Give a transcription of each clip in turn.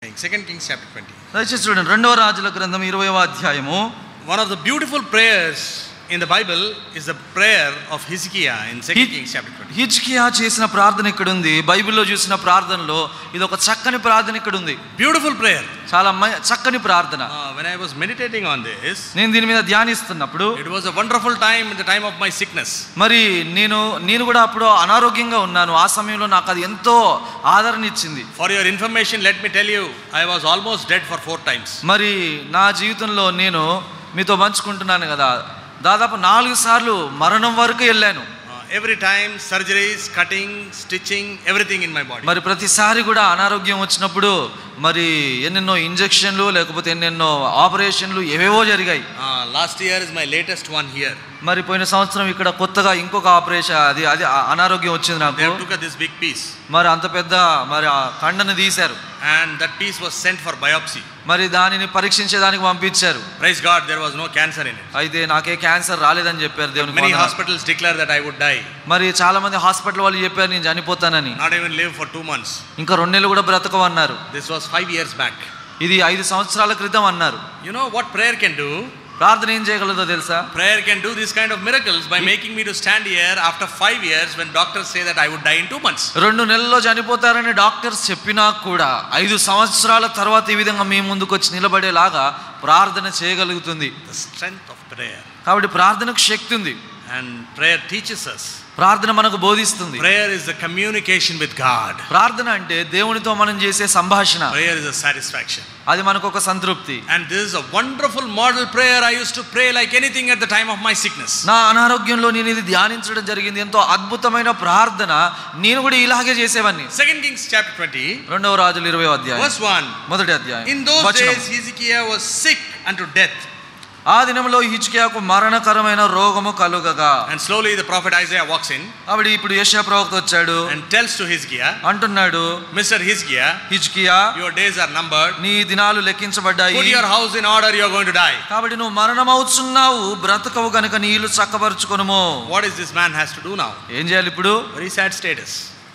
Second Kings chapter 20. దయచేసి చూడండి రెండవ రాజుల గ్రంథం ఇరవైవ అధ్యాయము One of the beautiful prayers in the Bible is the prayer of Hezekiah in Second He- Kings chapter 20. హిజ్కియా చేసిన ప్రార్థన ఇక్కడ ఉంది బైబిల్లో చూసిన ప్రార్థనలో ఇది ఒక చక్కని ప్రార్థన ఇక్కడ ఉంది Beautiful prayer. చాలా మ- చక్కని ప్రార్థన Uh, when I was meditating on this, నేను దీని మీద ధ్యానిస్తున్నప్పుడు it was a wonderful time in the time of my sickness. మరి నేను నేను కూడా అప్పుడు అనారోగ్యంగా ఉన్నాను ఆ సమయంలో నాకు అది ఎంతో ఆదరణ ఇచ్చింది For your information, let me tell you, I was almost dead for four times. మరి నా జీవితంలో నేను మీతో పంచుకుంటున్నాను కదా దాదాపు నాలుగు సార్లు మరణం వరకు వెళ్ళాను Uh, every time, surgeries, cutting, stitching, everything in my body. మరి ప్రతిసారి కూడా అనారోగ్యం వచ్చినప్పుడు మరి ఎన్నెన్నో ఇంజెక్షన్లు లేకపోతే ఎన్నెన్నో ఆపరేషన్లు ఏవేవో జరిగాయి Uh, last year is my latest one here. మరి పోయిన సంవత్సరం ఇక్కడ కొత్తగా ఇంకొక ఆపరేషన్ అది అది ఆ- అనారోగ్యం వచ్చింది They నాకు have took this big piece, మరి అంత పెద్ద మరి ఆ కండను తీశారు and that piece was sent for biopsy. మరి దానిని పరీక్షించేదానికి పంపించారు Praise God, there was no cancer in it. అయితే నాకే క్యాన్సర్ రాలేదని చెప్పారు దేవునికి Many వందనాలు. hospitals declare that I would die, మరి చాలా మంది హాస్పిటల్ వాళ్ళు చెప్పారు నేను చనిపోతానని not even live for two months. ఇంకా రెండు నెలలు కూడా బ్రతకమన్నారు This was five years back. ఇది ఐదు సంవత్సరాల క్రితం అన్నారు You know what prayer can do? ప్రార్థన ఏం చేయగలదో తెలుసా Prayer can do this kind of miracles by making me to stand here after five years when doctors say that I would die in two months. రెండు నెలల్లో చనిపోతారని doctors చెప్పినా కూడా ఐదు సంవత్సరాల తర్వాత ఈ విధంగా మీ ముందుకు వచ్చి నిలబడేలాగా ప్రార్థన చేయగలుగుతుంది The strength of prayer. కాబట్టి ప్రార్థనకు శక్తి ఉంది And prayer teaches us. ప్రార్థన మనకు బోధిస్తుంది Prayer is the communication with God. ప్రార్థన అంటే దేవునితో మనం చేసే సంభాషణ Prayer is a satisfaction. అది మనకు ఒక సంతృప్తి And this is a wonderful model prayer I used to pray like anything at the time of my sickness. నా అనారోగ్యంలో నేను ఇది ధ్యానించడం జరిగింది ఎంతో అద్భుతమైన ప్రార్థన నేను కూడా ఇలాగే చేసేవాడిని Second Kings chapter 20, రెండవ రాజులు ఇరవై అధ్యాయం verse 1. మొదటి అధ్యాయం In those వచనం. days, Hezekiah was sick unto death. ఆ దినంలో హిజ్కియాకు మరణకరమైన రోగము కలుగగా And slowly the prophet Isaiah walks in ఆవిడ ఇప్పుడు యెషయా ప్రవక్త వచ్చాడు and tells to Hezekiah, అంటున్నాడు Mr. Hezekiah, హిజ్కియా your days are numbered. నీ దినాలు లెక్కించబడ్డాయి Put your house in order, you are going to die. కాబట్టి నువ్వు మరణమవుతున్నావు బ్రతకవు కనుక నీ ఇల్లు చక్కపరుచుకొనుము What is this man has to do now? ఏం చేయాలి ఇప్పుడు Very sad status.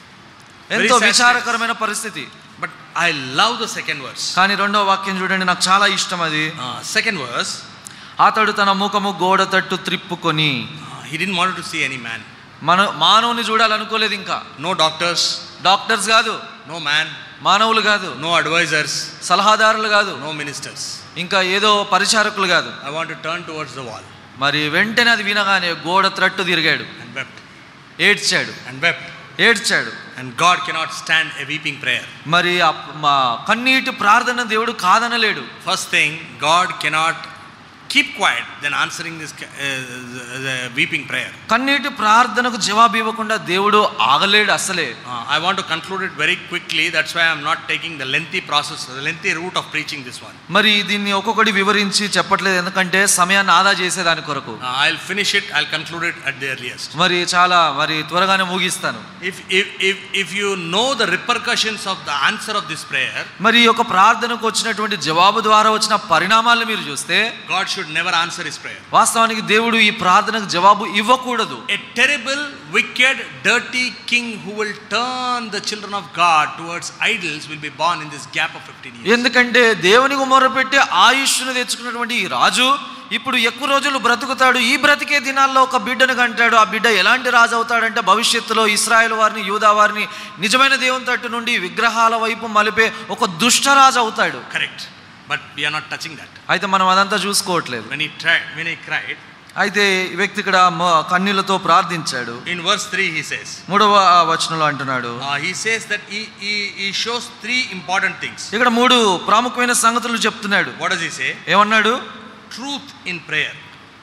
ఎంతో sad విచారకరమైన పరిస్థితి But I love the second verse. కానీ రెండో వాక్యం చూడండి నాకు చాలా ఇష్టం అది Uh, second verse, అతడు తన ముఖము గోడ తట్టు త్రిప్పుకొని uh, he didn't want to see any man. మన మానవుని చూడాలనుకోలేదు ఇంకా No doctors, డాక్టర్స్ కాదు no man, మానవులు కాదు no advisors, సలహాదారులు కాదు no ministers. ఇంకా ఏదో పరిచారకులు కాదు I want to turn towards the wall. మరి వెంటనే అది వినగానే గోడ త్రట్టు తిరిగాడు And wept, ఏడ్చాడు and wept. ఏడ్చాడు And God cannot stand a weeping prayer. మరి ఆ మా కన్నీటి ప్రార్థన దేవుడు కాదనలేడు First thing, God cannot keep quiet than answering this uh, the weeping prayer. కన్నీటి ప్రార్థనకు జవాబు ఇవ్వకుండా దేవుడు ఆగలేడు అసలే Uh, I want to conclude it very quickly. That's why I'm not taking the lengthy process, the lengthy route of preaching this one. మరి దీన్ని ఒక్కొక్కటి వివరించి చెప్పట్లేదు ఎందుకంటే సమయాన్ని ఆదా చేసేదాని కొరకు Uh, I'll finish it. I'll conclude it at the earliest. మరి చాలా మరి త్వరగానే ముగిస్తాను If, if, if, if you know the repercussions of the answer of this prayer, మరి ఈ యొక్క ప్రార్థనకు వచ్చినటువంటి జవాబు ద్వారా వచ్చిన పరిణామాలను మీరు చూస్తే God should never answer his prayer. వాస్తవానికి దేవుడు ఈ ప్రార్థనకు జవాబు ఇవ్వకూడదు A terrible, wicked, dirty king who will turn the children of God towards idols will be born in this gap of 15 years. ఎందుకంటే దేవునికి మొరపెట్టి ఆయుష్ను తెచ్చుకున్నటువంటి ఈ రాజు ఇప్పుడు ఎక్కువ రోజులు బ్రతుకుతాడు ఈ బ్రతికే దినాల్లో ఒక బిడ్డను కంటాడు ఆ బిడ్డ ఎలాంటి రాజు అవుతాడంటే భవిష్యత్తులో ఇస్రాయేల్ వారిని యూదా వారిని నిజమైన దేవుని తట్టు నుండి విగ్రహాల వైపు మలిపే ఒక దుష్టరాజు అవుతాడు Correct. But we are not touching that. అయితే మనం అదంతా చూసుకోవట్లేదు When he tried, when he cried, అయితే ఈ వ్యక్తి ఇక్కడ మ- కన్నీళ్లతో ప్రార్థించాడు in verse 3 he says, మూడవ వచనంలో అంటున్నాడు uh, he says that he, he, he shows three important things. ఇక్కడ మూడు ప్రాముఖ్యమైన సంగతులు చెప్తున్నాడు What does he say? ఏమన్నాడు Truth in prayer.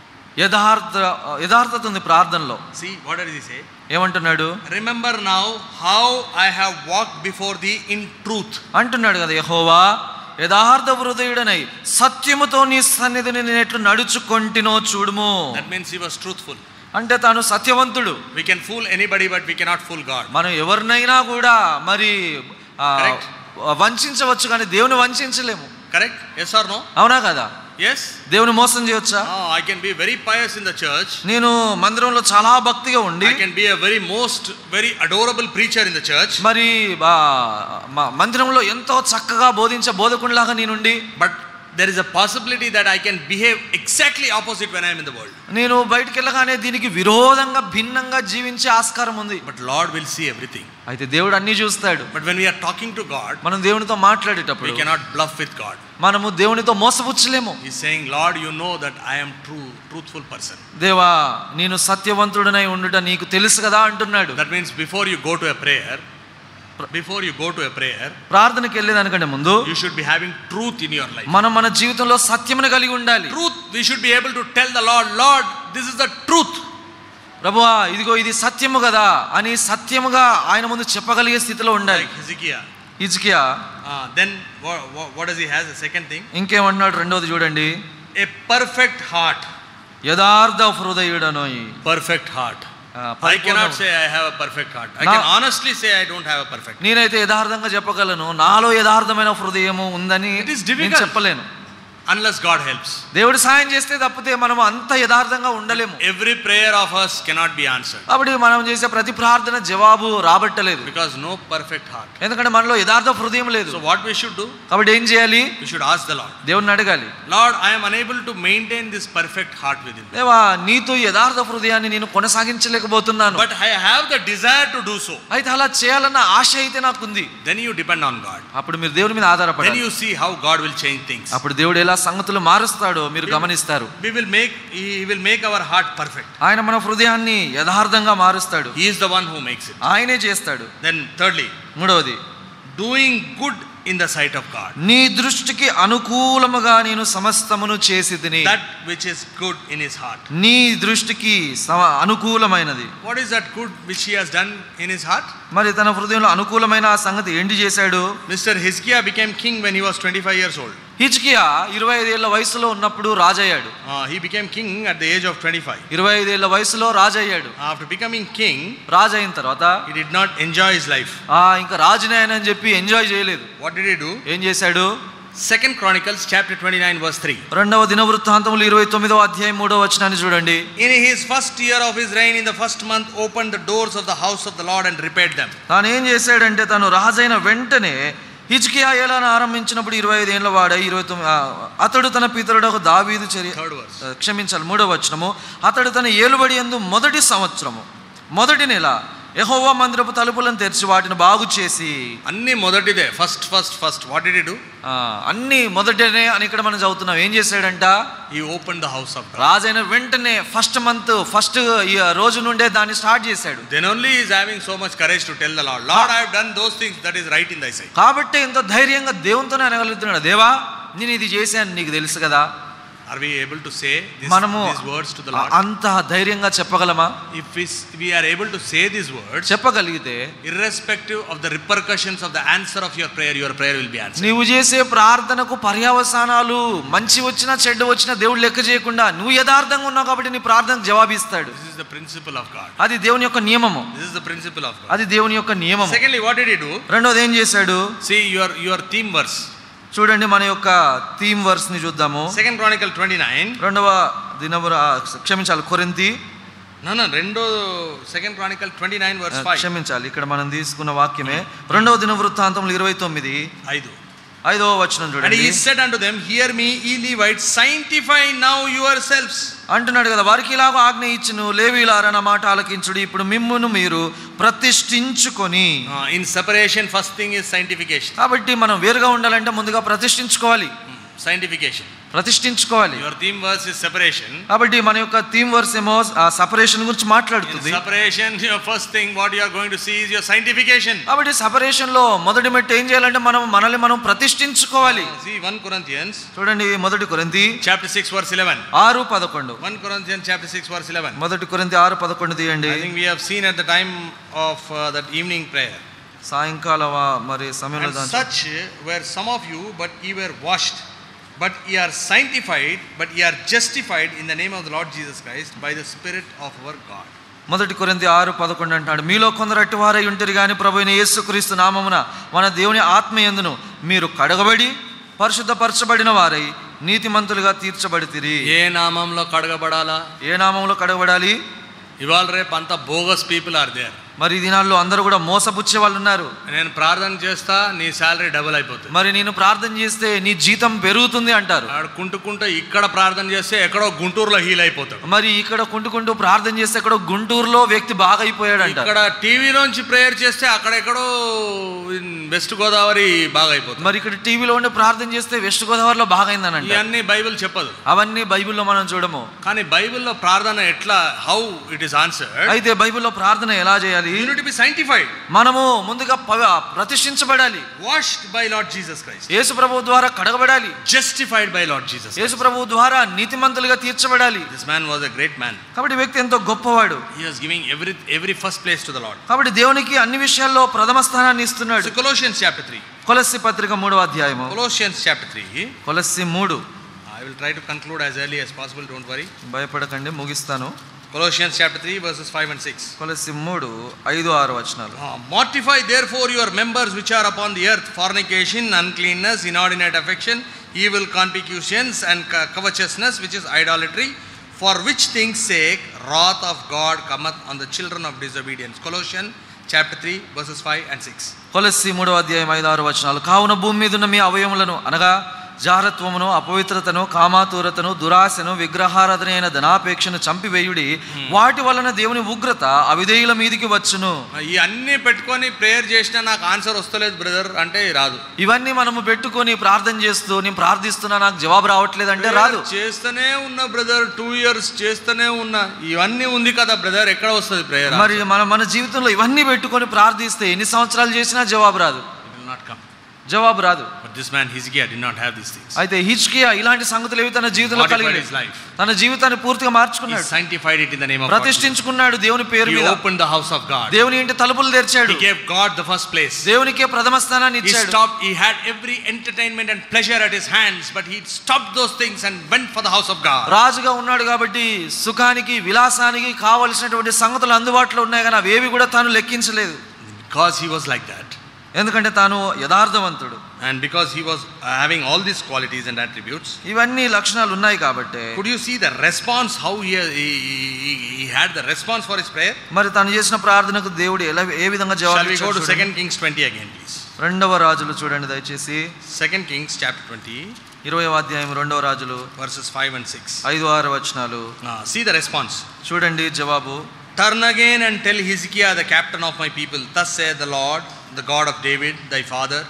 యథార్థ యథార్థత ఉంది ప్రార్థనలో See, what does he say? ఏమంటున్నాడు Remember now how I have walked before thee in truth. అంటున్నాడు కదా యహోవా యథార్థ హృదయుడనై సత్యముతో నీ సన్నిధిని నేను ఎట్లు నడుచుకొంటినో చూడుము That means he was truthful. అంటే తాను సత్యవంతుడు We can fool anybody, but we cannot fool God. మనం ఎవరినైనా కూడా మరి ఆ, Correct. వంచవచ్చు కానీ దేవుని వంచలేము Correct? Yes or no? అవునా కదా Yes? దేవుని మోసం చేయొచ్చా Oh, I can be very pious in the church. నేను మందిరంలో చాలా భక్తిగా ఉండి I can be a very most, very adorable preacher in the church. మరి ఆ, మ- మందిరంలో ఎంతో చక్కగా బోధించే బోధకునిలాగా నేనుండి But there is a possibility that I can behave exactly opposite when I am in the world. నేను బయటికి వెళ్ళగానే దీనికి విరోధంగా భిన్నంగా జీవించే ఆస్కారం ఉంది But Lord will see everything. అయితే దేవుడు అన్ని చూస్తాడు But when we are talking to God, మనం దేవునితో we మాట్లాడేటప్పుడు cannot bluff with God. మనము దేవునితో మోసపుచ్చలేము He's saying, Lord, you know that I am true, truthful person. దేవా నేను సత్యవంతుడనై ఉండుట నీకు తెలుసు కదా అంటున్నాడు That means before you go to a prayer, before you go to a prayer, ప్రార్థనకి వెళ్ళేదానికంటే ముందు you should be having truth in your life. మనం మన జీవితంలో సత్యమును కలిగి ఉండాలి Truth, we should be able to tell the Lord, Lord, this is the truth. ప్రభువా ఇదిగో ఇది సత్యము కదా అని సత్యముగా ఆయన ముందు చెప్పగలిగే స్థితిలో ఉండాలి Like Hezekiah. ఇజ్కియా Uh, then what, what does he has? The second thing, ఇంకేమంటున్నాడు రెండోది చూడండి a perfect heart. యథార్థ హృదయుడను Perfect heart. ఆ, I పరిపూర్ణ- cannot say I have a perfect heart. I Now- can honestly say I don't have a perfect. నేనైతే యథార్థంగా చెప్పగలను నాలో యథార్థమైన హృదయము ఉందని It is నేను difficult. చెప్పలేను Unless God helps. దేవుడు సాయం చేస్తే తప్పితే మనం అంత యథార్థంగా ఉండలేము Every prayer of us cannot be answered కాబట్టి మనం చేసే ప్రతి ప్రార్థన జవాబు రాబట్టలేదు because no perfect heart. ఎందుకంటే మనలో యథార్థ హృదయం లేదు So what we should do? కాబట్టి ఏం చేయాలి We should ask the Lord. దేవుణ్ణి అడగాలి Lord, I am unable to maintain this perfect heart within me. దేవా నీతో యథార్థ హృదయాన్ని నేను కొనసాగించలేకపోతున్నాను But I have the desire to do so. అయితే అలా చేయాలన్న ఆశ అయితే నాకుంది Then you depend on God. అప్పుడు మీరు దేవుని మీద Then ఆధారపడాలి you see how God will change things. అప్పుడు దేవుడు ఎలా సంగతులు మారుస్తాడో మీరు గమనిస్తారు We will make He He will make our heart perfect. ఆయన మన హృదయాన్ని యథార్థంగా మారుస్తాడు He is the one who makes it. ఆయనే చేస్తాడు Then thirdly, మూడవది doing good in the sight of God. నీ దృష్టికి అనుకూలముగా నేను సమస్తమును చేసి తిని That which is good in his heart. నీ దృష్టికి సమ అనుకూలమైనది What is that good which he has done in his heart? మరి తన హృదయంలో అనుకూలమైన ఆ సంగతి ఏంటి చేశాడు Mr. Hezekiah became king when he was 25 years old. హిజ్కియా ఇరవై ఐదేళ్ల వయసులో ఉన్నప్పుడు రాజయ్యాడు Uh, he became king at the age of 25. ఇరవై ఐదేళ్ల వయసులో రాజయ్యాడు After becoming king, రాజు అయిన తర్వాత he did not enjoy his life. ఆ ఇంకా రాజునే ఆయన అని చెప్పి ఎంజాయ్ చేయలేదు What did he do? ఏం చేశాడు Second Chronicles chapter 29 verse 3. రెండవ దిన వృత్తాంతములు ఇరవై తొమ్మిదవ అధ్యాయం మూడవ వచనాన్ని చూడండి In his first year of his reign, in the first month, opened the doors of the house of the Lord and repaired them. తాను ఏం చేశాడంటే తను రాజైన వెంటనే హిజ్కియా ఏలాను ఆరంభించినప్పుడు ఇరవై ఐదు ఏళ్ళ వాడై ఇరవై తొమ్మిది ఆ, అతడు తన పితరుడు దావీదు చర్య Third verse. ఆ, క్షమించాలి మూడవ వచనము అతడు తన ఏలుబడి ఎందు మొదటి సంవత్సరము మొదటి నెల యెహోవా మందిరపు తలుపులను తెరిచి వాటిని బాగు చేసి అన్ని మొదటిదే first first first what did do ఆ, అన్ని మొదటనే అని ఇక్కడ మనం చదువుతున్నాం ఏం చేశాడంట ఈ open the house of God రాజైన వెంటనే ఫస్ట్ మంత్ ఫస్ట్ రోజు నుండే దాన్ని స్టార్ట్ చేశాడు then only is having so much courage to tell the Lord Lord I have done those things that is right in thy sight కాబట్టి ఎంతో ధైర్యంగా దేవునితోనే అనగలుగుతున్నాడు దేవా నేను ఇది చేశాను నీకు తెలుసు కదా are we able to say మనము this words to the Lord అంత ధైర్యంగా చెప్పగలమా if we are able to say this words చెప్పగలిగితే irrespective of the repercussions of the answer of your prayer your prayer will be answered నీవు చేసే ప్రార్థనకు పర్యవసానాలు మంచి వచ్చినా చెడ్డ వచ్చినా దేవుడు లెక్క చేయకుండా నువ్వు యథార్థంగా ఉన్నావు కాబట్టి నీ ప్రార్థనకు జవాబిస్తాడు this is the principle of god అది దేవుని యొక్క నియమము this is the principle of god అది దేవుని యొక్క నియమము secondly what did he do రెండోది ఏం చేశాడు see your your theme verse చూడండి మన యొక్క థీమ్ వర్స్ ని చూద్దాము second chronicle 29 రెండవ దినవర క్షమించాలి కొరింతి no no రెండో second chronicle 29 verse 5 క్షమించాలి ఇక్కడ మనం తీసుకున్న వాక్యమే రెండవ దిన వృత్తాంతములు ఇరవై తొమ్మిది ఐదు ఐదవ వచనం and చూడండి he said unto them hear me ye levites sanctify now yourselves అంటున్నాడు కదా వారికి ఇలాగ ఆజ్ఞ ఇచ్చును లేవీలారా నా మాట ఆలకించుడు ఇప్పుడు మిమ్మును మీరు ప్రతిష్ఠించుకొని Uh, in separation first thing is sanctification కాబట్టి మనం వేరుగా ఉండాలంటే ముందుగా ప్రతిష్ఠించుకోవాలి sanctification ప్రతిష్ఠించుకోవాలి your theme verse is separation కాబట్టి మన యొక్క థీమ్ వర్స్ ఏమో ఆ సపరేషన్ గురించి in మాట్లాడుతుంది separation your first thing what you are going to see is your sanctification కాబట్టి సపరేషన్ లో మొదటి మెట్టు ఏం చేయాలంటే మనం మనల్ని మనం ప్రతిష్ఠించుకోవాలి see 1 corinthians చూడండి మొదటి కొరింతి chapter 6 verse 11 ఆరు పదకొండు 1 corinthians chapter 6 verse 11 మొదటి కొరింతి ఆరు పదకొండు తీయండి i think we have seen at the time of uh, that evening prayer సాయంకాల వా- మరి సమయంలో and దాంట్లో such were some of you but ye were washed but ye are sanctified but ye are justified in the name of the lord jesus christ by the spirit of our god మొదటి కొరింది ఆరు పదకొండు అంటాడు మీలో కొందరు అట్టివారై ఉంటారు కానీ ప్రభు అయిన యేసుక్రీస్తు నామమున మన దేవుని ఆత్మయందును మీరు కడగబడి పరిశుద్ధపరచబడిన వారై నీతిమంతులుగా తీర్చబడితిరి ఏ నామంలో కడగబడాలా ఏ నామంలో కడగబడాలి ఇవాళ రేపు అంతా బోగస్ పీపుల్ ఆర్ దేర్ మరి ఈ దినాల్లో అందరూ కూడా మోసపుచ్చే వాళ్ళు ఉన్నారు నేను ప్రార్థన చేస్తా నీ శాలరీ డబుల్ అయిపోతుంది మరి నేను ప్రార్థన చేస్తే నీ జీతం పెరుగుతుంది అంటారు ఆడ కుంటుకుంటూ ఇక్కడ ప్రార్థన చేస్తే ఎక్కడో గుంటూరులో హీల్ అయిపోతాడు మరి ఇక్కడ కుంటుకుంటూ ప్రార్థన చేస్తే ఎక్కడో గుంటూరులో వ్యక్తి బాగా అయిపోయాడు అంటారు ఇక్కడ టీవీలోంచి ప్రేయర్ చేస్తే అక్కడెక్కడో వెస్ట్ గోదావరి బాగా అయిపోతుంది మరి ఇక్కడ టీవీలో ఉండి ప్రార్థన చేస్తే వెస్ట్ గోదావరిలో బాగా అయిందని అంటారు ఇవన్నీ బైబిల్ చెప్పదు అవన్నీ బైబిల్లో మనం చూడము కానీ బైబిల్లో ప్రార్థన ఎట్లా హౌ ఇట్ ఈస్ ఆన్సర్డ్ అయితే బైబిల్లో ప్రార్థన ఎలా చేయాలి యూనిట్ బి సైంటిఫైడ్ మనము ముందుగా పవ- ప్రతిష్ఠించబడాలి washed by Lord Jesus Christ Yesu ప్రభు ద్వారా కడగబడాలి justified by Lord Jesus Yesu ప్రభు ద్వారా నీతిమంతులుగా తీర్చబడాలి this man was a great man కాబట్టి ఈ వ్యక్తి ఎంతో గొప్పవాడు he was giving every every first place to the Lord కాబట్టి దేవునికి అన్ని విషయాల్లో ప్రథమ స్థానాన్ని ఇస్తున్నాడు సో కొలోషియన్స్ చాప్టర్ 3 కొలస్సి పత్రిక మూడవ అధ్యాయము కొలోషియన్స్ చాప్టర్ 3 కొలస్సి మూడు I will try to conclude as early as possible don't worry భయపడకండి ముగిస్తాను కొలోషియన్స్ చాప్టర్ 3 వర్సెస్ 5 అండ్ 6 కొలస్సి మూడు ఐదు ఆరు వచనాలు mortify therefore your members which are upon the earth fornication uncleanness inordinate affection evil concupiscence and covetousness which is idolatry for which things sake wrath of God cometh on the children of disobedience Colossian chapter three verses five and six కొలస్సి మూడవ అధ్యాయం ఐదు ఆరు వచనాలు కావున భూమి మీద ఉన్న మీ అవయములను అనగా జారత్వమును అపవిత్రతను కామాతూరతను దురాశను విగ్రహారాధన అయిన ధనాపేక్షను చంపివేయుడి వాటి వలన దేవుని ఉగ్రత అవిధేయుల మీదికి వచ్చును ఈ అన్నీ పెట్టుకొని ప్రేయర్ చేసినా నాకు ఆన్సర్ వస్తలేదు బ్రదర్ అంటే రాదు ఇవన్నీ మనము పెట్టుకొని ప్రార్థన చేస్తూ నేను ప్రార్థిస్తున్నా నాకు జవాబు రావట్లేదు అంటే రాదు Prayer చేస్తూనే ఉన్నా బ్రదర్ టూ ఇయర్స్ చేస్తూనే ఉన్నా ఇవన్నీ ఉంది కదా బ్రదర్ ఎక్కడ వస్తుంది ప్రేయర్ మరి మన మన జీవితంలో ఇవన్నీ పెట్టుకొని ప్రార్థిస్తే ఎన్ని సంవత్సరాలు చేసినా జవాబు రాదు విల్ నాట్ కమ్ జవాబు రాదు but this man Hezekiah did not have these things అయితే హిచ్కియా ఇలాంటి సంగతులు ఏవి తన జీవితంలో Modified కలిగి his life. తన జీవితాన్ని పూర్తిగా He మార్చుకున్నాడు sanctified it in the name of God. ప్రతిష్ఠించుకున్నాడు దేవుని పేరు He మీద opened the house of God. దేవుని ఇంటి తలుపులు తెరిచాడు He gave God the first place. దేవునికే ప్రథమ స్థానాన్ని He ఇచ్చాడు stopped, he had every entertainment and pleasure at his hands, but he stopped those things and went for the house of God. రాజుగా ఉన్నాడు కాబట్టి సుఖానికి విలాసానికి కావలసినటువంటి సంగతులు అందుబాటులో ఉన్నాయి కానీ అవేవి కూడా తాను లెక్కించలేదు Because he was like that. ఎందుకంటే తాను యథార్థవంతుడు And because he was uh, having all these qualities and attributes, ఇవన్నీ లక్షణాలు ఉన్నాయి కాబట్టి could you see the response, how he, he, he, he had the response for his prayer? మరి తను చేసిన ప్రార్థనకు దేవుడు ఎలా ఏ విధంగా Shall జవాబు we go to ఇచ్చాడు చూడండి. 2 Kings 20 again, please? రెండవ రాజులు చూడండి దయచేసి 2 Kings chapter 20, ఇరవై అధ్యాయం రెండవ రాజులు verses 5 and 6. ఐదు ఆరు వచనాలు Ah, see the response. చూడండి జవాబు Turn again and tell Hezekiah, the captain of my people, Thus saith the Lord, the God of David, thy father,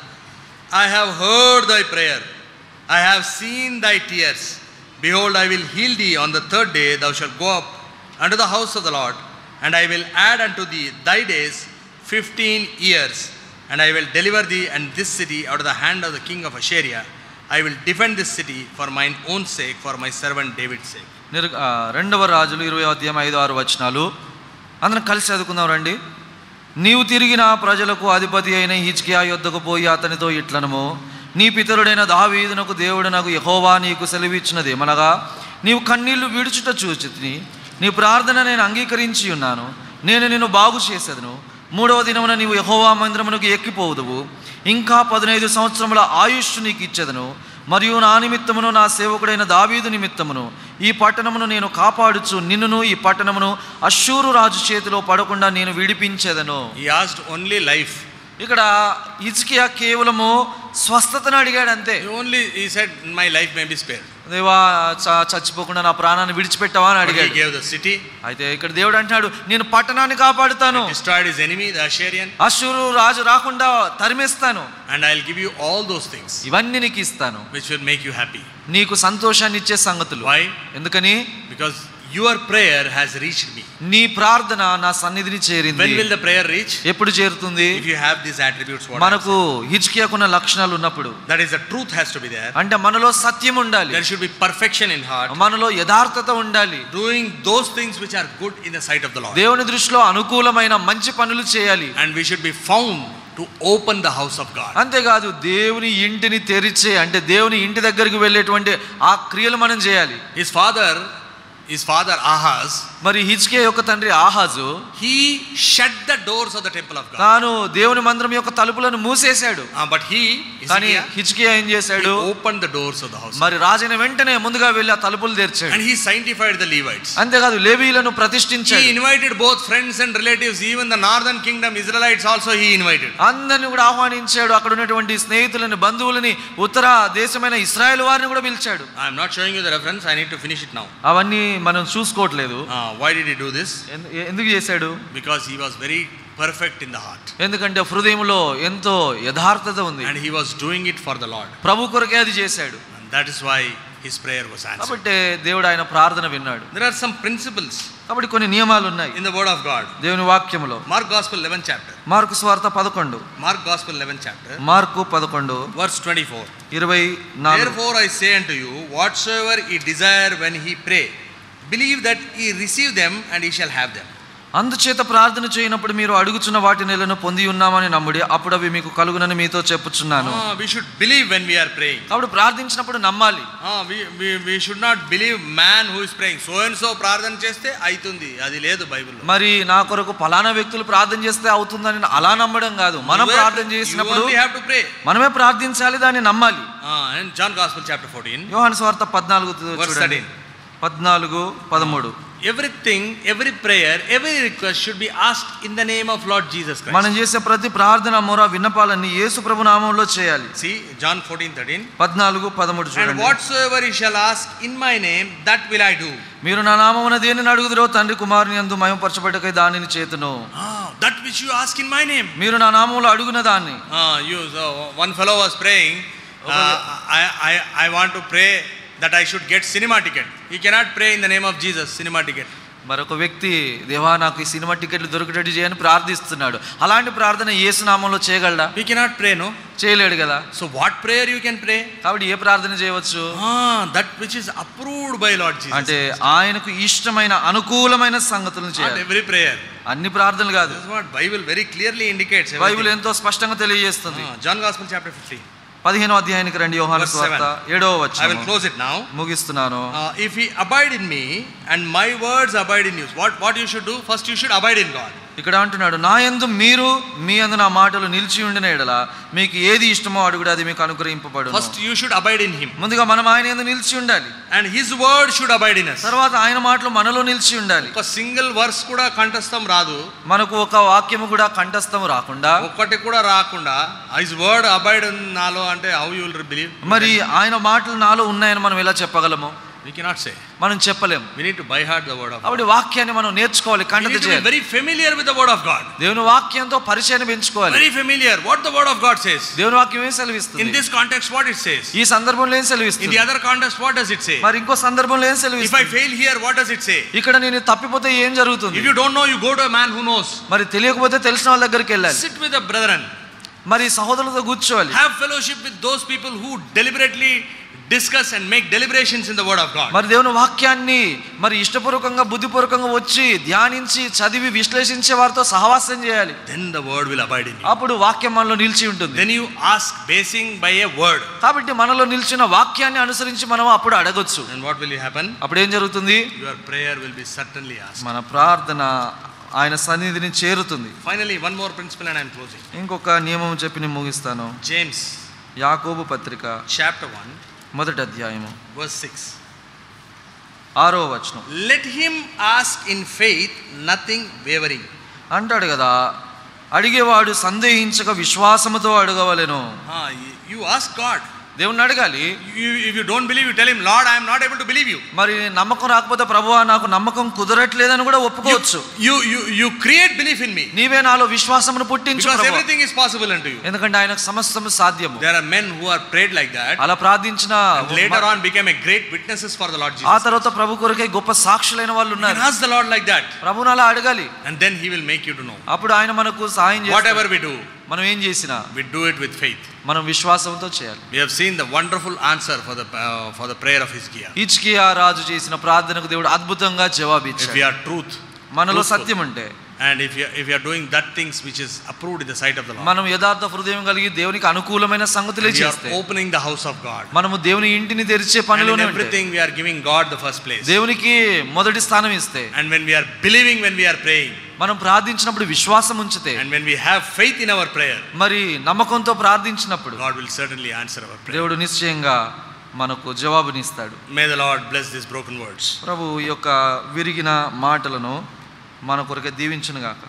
I have heard thy prayer, I have seen thy tears. Behold, I will heal thee on the third day, thou shalt go up unto the house of the Lord, and I will add unto thee thy days fifteen years, and I will deliver thee and this city out of the hand of the king of Assyria. I will defend this city for mine own sake, for my servant David's sake. నిర్ ఆ, రెండవ రాజులు ఇరవై అధ్యాయం ఐదు ఆరు వచనాలు అందరం కలిసి చదువుకుందాం రండి నీవు తిరిగి నా ప్రజలకు అధిపతి అయిన హిజ్కియా యొద్దకు పోయి అతనితో ఇట్లనము నీ పితరుడైన దావీదునకు దేవుడు నాకు యహోవా నీకు సెలవిచ్చినది ఏమనగా నీవు కన్నీళ్లు విడుచుట చూచితిని నీ ప్రార్థన నేను అంగీకరించి ఉన్నాను నేను నిన్ను బాగు చేసేదను మూడవ దినమున నీవు యహోవా మందిరమునకు ఎక్కిపోవుదువు ఇంకా పదినైదు సంవత్సరముల ఆయుష్ నీకు ఇచ్చేదను మరియు నా నిమిత్తమును నా సేవకుడైన దావీదు నిమిత్తమును ఈ పట్టణమును నేను కాపాడుచు నిన్నును ఈ పట్టణమును అశ్షూరు రాజు చేతిలో పడకుండా నేను విడిపించేదను He asked only life. ఇక్కడ ఇజ్కియా కేవలము స్వస్థతను అడిగాడు అంతే He only he said, My life may be spared. దేవా చ- చచ్చిపోకుండా నా ప్రాణాన్ని విడిచిపెట్టావా అని But he అడిగాడు gave the city, అయితే ఇక్కడ దేవుడు అంటున్నాడు నేను పట్టణాన్ని కాపాడుతాను destroyed his enemy, the Assyrian, అశ్షూరు రాజు రాకుండా తరిమేస్తాను and I'll give you all those things ఇవన్నీ నీకు ఇస్తాను which will make you happy. నీకు సంతోషాన్ని ఇచ్చే సంగతులు Why? ఎందుకని Because your prayer has reached me. నీ ప్రార్థన నా సన్నిధిని చేరింది When will the prayer reach? ఎప్పుడు చేరుతుంది If you have these attributes, what I మనకు హిజ్కియాకున్న లక్షణాలు ఉన్నప్పుడు said. that is the truth has to be there. అంటే మనలో సత్యం ఉండాలి There should be perfection in heart, మనలో యథార్థత ఉండాలి doing those things which are good in the sight of the Lord. దేవుని దృష్టిలో అనుకూలమైన మంచి పనులు చేయాలి And we should be found to open the house of God. అంతేకాదు దేవుని ఇంటిని తెరిచే అంటే దేవుని ఇంటి దగ్గరికి వెళ్ళేటువంటి ఆ క్రియలు మనం చేయాలి His father, his father Ahaz, మరి హిజ్కే యొక్క తండ్రి ఆహాజు he shut the doors of the temple of God. తాను దేవుని మందిరం యొక్క తలుపులను మూసేశాడు Uh, but he, కానీ Hezekiah, హిజ్కే ఏం he చేశాడు opened the doors of the house. మరి రాజైన వెంటనే ముందుగా వెళ్ళి ఆ తలుపులు తెరిచాడు And he sanctified the Levites. అంతేకాదు లేవీలను He ప్రతిష్ఠించాడు invited both friends and relatives, even the northern kingdom Israelites also he invited. అందరిని కూడా ఆహ్వానించాడు అక్కడ ఉన్నటువంటి స్నేహితులని బంధువులని ఉత్తర దేశమైన ఇస్రాయేల్ వారిని కూడా పిలిచాడు I am not showing you the reference, I need to finish it now. అవన్నీ మనం చూసుకోవట్లేదు Uh, why did he do this? ఎందు- ఎందుకు చేశాడు Because he was very perfect in the heart. ఎందుకంటే హృదయంలో ఎంతో యథార్థత ఉంది And he was doing it for the Lord. ప్రభు కొరకే అది చేశాడు And that is why his prayer was answered. కాబట్టి దేవుడు ఆయన ప్రార్థన విన్నాడు There are some principles కాబట్టి కొన్ని నియమాలు ఉన్నాయి in the word of God. దేవుని వాక్యములో Mark Gospel 11th chapter. Mark స్వార్థ పదకొండు Mark Gospel 11th chapter. మార్కు పదకొండు Verse 24. ఇరవై నాలుగు Therefore I say unto you, whatsoever ye desire when he pray, believe that ye receive them and ye shall have them. అందుచేత ప్రార్థన చేయనప్పుడు మీరు అడుగుచున్న వాటి నెలను పొంది ఉన్నామని నమ్ముడి అప్పుడు అవి మీకు కలుగునని మీతో చెప్పుచున్నాను Ah, we should believe when we are praying. కాబట్టి ప్రార్థించినప్పుడు నమ్మాలి Ah, we, we, we should not believe man who is praying. So and so ప్రార్థన చేస్తే అవుతుంది అది లేదు బైబిల్లో మరి నా కొరకు ఫలానా వ్యక్తులు ప్రార్థన చేస్తే అవుతుందని అలా నమ్మడం కాదు మనం ప్రార్థన చేసినప్పుడు హ్యావ్ టు ప్రే మనమే ప్రార్థించాలి దాన్ని నమ్మాలి అండ్ జాన్ గాస్పల్ చాప్టర్ 14 యోహాను స్వార్థ పద్నాలుగు Verse చూడండి 13. పద్నాలుగు పదమూడు everything every prayer every request should be asked in the name of Lord Jesus మనం చేసే ప్రతి ప్రార్థన మొర విన్నపాలన్నీ యేసు ప్రభు నామంలో చేయాలి సి జాన్ 14 13 పద్నాలుగు పదమూడు and చూడండి whatsoever ye shall ask in my name that will I do మీరు నా నామమున దేనిని అడుగుదురో తండ్రి కుమారుని అందు మయమపరచబడకై దానిని చేతును ah that which you ask in my name మీరు నా నామములో అడుగున దాన్ని ah you so one fellow was praying uh, I, I I want to pray that I should get cinema ticket he cannot pray in the name of Jesus cinema ticket మరొక వ్యక్తి దేవా నాకు ఈ సినిమా టికెట్లు దొరికేటట్టు చేయని ప్రార్థిస్తున్నాడు అలాంటి ప్రార్థన యేసు నామంలో చేయగలడా we cannot pray no చేయలేడు కదా so what prayer you can pray కాబట్టి ఏ ప్రార్థన చేయవచ్చు ah that which is approved by Lord Jesus అంటే ఆయనకు ఇష్టమైన అనుకూలమైన సంగతులను not చేయాలి every prayer అన్ని ప్రార్థనలు కాదు this is what Bible very clearly indicates everything. Bible ఎంతో స్పష్టంగా తెలియజేస్తుంది Ah, John Gospel chapter 15 పదిహేనో అధ్యాయానికి రండి యోహాను Verse స్వార్త seven. ఏడవ I will వచ్చి close it now ముగిస్తున్నాను Uh, if ye abide in me and my words abide in you, what, what you should do? First, you should abide in God. ఇక్కడ అంటున్నాడు నా యందు మీరు మీ యందు నా మాటలు నిలిచి ఉండిన ఎడల మీకు ఏది ఇష్టమో అడుగుడు అది మీకు అనుగ్రహింపబడు First, you should abide in Him, ముందుగా మనం ఆయన యందు నిలిచి ఉండాలి and His word should abide in us. తర్వాత ఆయన మాటలు మనలో నిలిచి ఉండాలి ఒక సింగిల్ వర్స్ కూడా కంఠస్థం రాదు మనకు ఒక వాక్యము కూడా కంఠస్థం రాకుండా ఒక్కటి కూడా రాకుండా హిజ్ వర్డ్ అబైడ్ నాలో అంటే హౌ యూ విల్ బిలీవ్ మరి ఆయన మాటలు నాలో ఉన్నాయని మనం ఎలా చెప్పగలము వీ కెనాట్ సే మనం చెప్పలేం we need to by heart the word of కాబట్టి వాక్యాన్ని మనం నేర్చుకోవాలి కంటత చేయాలి very familiar with the word of God దేవుని వాక్యంతో పరిచయాన్ని పెంచుకోవాలి very familiar what the word of God says దేవుని వాక్యం ఏం ఇన్ సెలవిస్తుంది this context what it says ఈ సందర్భంలో ఏం ఇన్ సెలవిస్తుంది the other context what does it say మరి ఇంకో సందర్భంలో ఏం ఇఫ్ ఐ సెలవిస్తుంది fail here what does it say ఇక్కడ నేను తప్పిపోతే ఏం జరుగుతుంది if you don't know you go to man who knows మరి తెలియకపోతే తెలిసిన వాళ్ళ దగ్గరికి వెళ్ళాలి sit with a brethren మరి సహోదరులతో కూర్చోవాలి have fellowship with those people who deliberately discuss and make deliberations in the word of god మరి దేవుని వాక్యాన్ని మరి ఇష్టపూర్వకంగా బుద్ధిపూర్వకంగా వచ్చి ధ్యానించి చదివి విశ్లేషించే వారితో సహవాసం చేయాలి then the word will abide in you అప్పుడు వాక్యం మనలో నిలిచి ఉంటుంది then you ask basing by a word కాబట్టి మనలో నిలిచిన వాక్యాన్ని అనుసరించి మనం అప్పుడు అడగొచ్చు and what will happen అప్పుడు ఏం జరుగుతుంది your prayer will be certainly asked మన ప్రార్థన ఆయన సన్నిధిని చేరుతుంది finally one more principle and i'm closing ఇంకొక నియమం చెప్పి నేను ముగిస్తాను james యాకోబు పత్రిక chapter 1 మొదటి అధ్యాయము verse 6 ఆరో వచనం let him ask in faith nothing wavering అంటాడు కదా అడిగేవాడు సందేహించక విశ్వాసముతో అడగవలెను ah, you ask god దేవుణ్ణి అడగాలి you, if you don't believe you tell him lord i am not able to believe you మరి నమ్మకం రాకపోతే ప్రభువా నాకు నమ్మకం కుదరట్లేదని కూడా ఒప్పుకోవచ్చు you, you, you create belief in me నీవే నాలో విశ్వాసమును పుట్టించు because ప్రభువా. everything is possible unto you ఎందుకంటే ఆయనకు సమస్తము సాధ్యము there are men who are prayed like that అలా ప్రార్థించిన and later on became a great witnesses for the lord ఆ jesus తర్వాత ప్రభు కొరకే గొప్ప సాక్షులైన వాళ్ళు you can ఉన్నారు ask the lord like that ప్రభుని అలా అడగాలి and then he will make you to know అప్పుడు ఆయన మనకు సహాయం చేస్తాడు whatever we do మనం ఏం చేసినా we do it with faith మనం విశ్వాసంతో చేయాలి we have seen the wonderful answer for the uh, for the prayer of Hizkiah హిజ్కియా రాజు చేసిన ప్రార్థనకు దేవుడు అద్భుతంగా if we జవాబిచ్చాడు are truth మనలో truthful, సత్యం ఉంటే And if you if you are doing that things which is approved in the sight of the Lord, మనం యథార్థ హృదయం కలిగి దేవునికి అనుకూలమైన సంగతులే we are చేస్తే opening the house of God. మనము దేవుని ఇంటిని తెరిచే And in పనిలోనే ఉంటే, everything we are giving God the first place. దేవునికి మొదటి స్థానం ఇస్తే And when we are believing when we are praying, మనం ప్రార్థించినప్పుడు విశ్వాసం ఉంచితే and when we have faith in our prayer, మరి నమ్మకంతో ప్రార్థించినప్పుడు God will certainly answer our prayer. దేవుడు నిశ్చయంగా మనకు జవాబునిస్తాడు May the Lord bless these broken words. ప్రభు ఈ యొక్క విరిగిన మాటలను మన కొరకే దీవించును గాక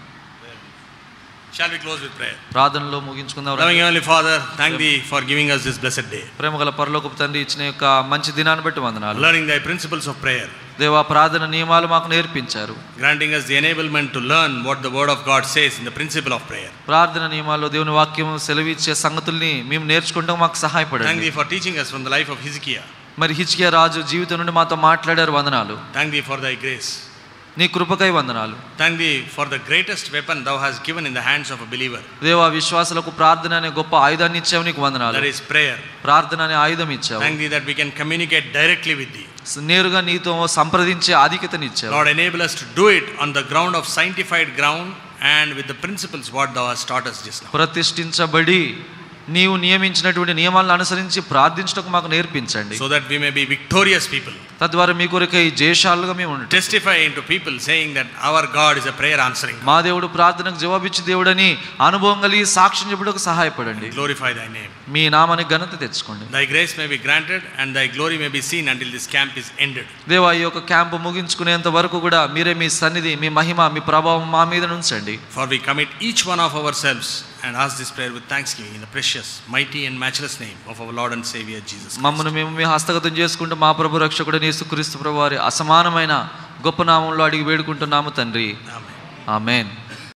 Shall we close with prayer? ప్రార్థనలో ముగించుకుందాం రండి. Loving Heavenly Father, thank Thee for giving us this blessed day. ప్రేమ గల పరలోకపు తండ్రి ఇచ్చిన యొక్క మంచి దినాన్ని బట్టి వందనాలు Learning Thy principles of prayer, దేవా ప్రార్థన నియమాలు మాకు నేర్పించారు granting us the enablement to learn what the Word of God says in the principle of prayer. ప్రార్థన నియమాల్లో దేవుని వాక్యం సెలవిచ్చే సంగతుల్ని మేము నేర్చుకుంటాం మాకు Thank సహాయపడండి Thee for teaching us from the life of Hezekiah. మరి హిచ్కియా రాజు జీవితం నుండి మాతో మాట్లాడారు వందనాలు Thank Thee for Thy grace. నీ కృపకై వందనాలు Thank Thee for the greatest weapon Thou hast given in the hands of a believer. దేవా విశ్వాసులకు ప్రార్థన అనే గొప్ప ఆయుధాన్ని ఇచ్చావు నీకు వందనాలు That is prayer. ప్రార్థన అనే ఆయుధం ఇచ్చావు Thank Thee that we can communicate directly with Thee. నేరుగా నీతో సంప్రదించే ఆధిక్యతని ఇచ్చావు Lord, enable us to do it on the ground of sanctified ground and with the principles what Thou hast taught us just now. ప్రతిష్ఠించబడి నీవు నియమించినటువంటి నియమాలను అనుసరించి ప్రార్థించడానికి మాకు నేర్పించండి So that we may be victorious people. తద్వారా మీ కొరకై జయశాలుగా మేము ఉంటాం Testify into people saying that our God is a prayer answering. God. మా దేవుడు ప్రార్థనకు జవాబిచ్చి దేవుడని అనుభవం కలిగి సాక్ష్యం చెప్పుటకు సహాయపడండి Glorify Thy name. మీ నామానికి ఘనత తెచ్చుకోండి Thy grace may be granted and Thy glory may be seen until this camp is ended. దేవా ఈ యొక్క క్యాంపు ముగించుకునేంత వరకు కూడా మీరే మీ సన్నిధి మీ మహిమ మీ ప్రభావం మా మీద ఉంచండి For we commit each one of ourselves and ask this prayer with thanksgiving in the precious, mighty, and matchless name of our Lord and Savior Jesus. Christ. మమ్మల్ని మేము మీ హస్తగతం చేసుకుంటూ మా ప్రభు రక్షకుడు యేసుక్రీస్తు ప్రభు వారి అసమానమైన గొప్ప నామంలో అడిగి వేడుకుంటున్నాము తండ్రి Amen. ఆమెన్